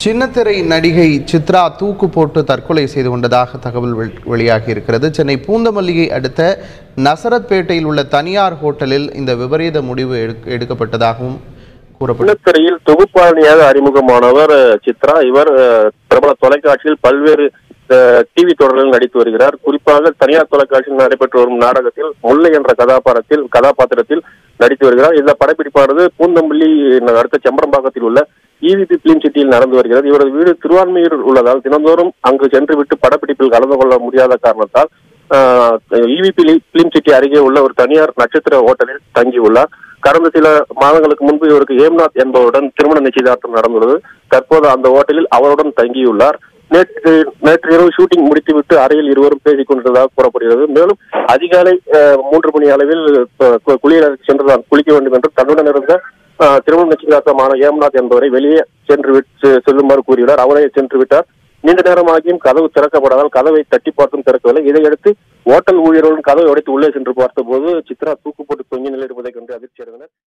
சின்னத்திரை நடிகை சித்ரா தூக்கு போட்டு தற்கொலை செய்து கொண்டதாக தகவல் வெள்- வெளியாகி இருக்கிறது சென்னை பூந்தமல்லியை அடுத்த நசரத்பேட்டையில் உள்ள தனியார் ஹோட்டலில் இந்த விபரீத முடிவு எடுக்க- எடுக்கப்பட்டதாகவும் கூறப்பட்டது சின்னத்திரையில் தொகுப்பாளினியாக அறிமுகமானவர் அஹ், சித்ரா இவர் அஹ், பிரபல தொலைக்காட்சியில் பல்வேறு டிவி தொடர்களில் நடித்து வருகிறார் குறிப்பாக தனியார் தொலைக்காட்சியில் நடைபெற்று வரும் நாடகத்தில் முல்லை என்ற கதாபாத்திரத்தில் கதாபாத்திரத்தில் நடித்து வருகிறார் இந்த படப்பிடிப்பானது பூந்தமல்லி அடுத்த செம்பரம்பாக்கத்தில் உள்ள இவிபி பிலிம் சிட்டியில் நடந்து வருகிறது இவரது வீடு திருவான்மையூர் உள்ளதால் தினந்தோறும் அங்கு சென்று விட்டு படப்பிடிப்பில் கலந்து கொள்ள முடியாத காரணத்தால் இவிபி பிலிம் சிட்டி அருகே உள்ள ஒரு தனியார் நட்சத்திர ஹோட்டலில் தங்கியுள்ளார் கடந்த சில மாதங்களுக்கு முன்பு இவருக்கு ஹேம்நாத் என்பவருடன் திருமண நிச்சயதார்த்தம் நடந்துள்ளது தற்போது அந்த ஹோட்டலில் அவருடன் தங்கியுள்ளார் நேற்று நேற்று இரவு ஷூட்டிங் முடித்துவிட்டு அறையில் இருவரும் பேசிக் கொண்டிருந்ததாக கூறப்படுகிறது மேலும் அதிகாலை அஹ், மூன்று மணி அளவில் அஹ், கு- குளியலறைக்கு சென்று தான் குளிக்க வேண்டும் என்று தன்னுடன் இருந்த அஹ், திருமண நிச்சயதார்த்தமான ஹேம்நாத் என்பவரை வெளியே சென்று விட்டு செல்லுமாறு கூறியுள்ளார் அவரே சென்று விட்டார் நீண்ட நேரமாகியும் கதவு திறக்கப்படாதால் கதவை தட்டி பார்த்தும் திறக்கவில்லை இதையடுத்து ஓட்டல் ஊழியர்களும் கதவை உடைத்து உள்ளே சென்று பார்த்தபோது சித்ரா தூக்கு போட்டு தொங்கி நிலை இருப்பதை கண்டு அதிர்ச்சி அடைந்தனர்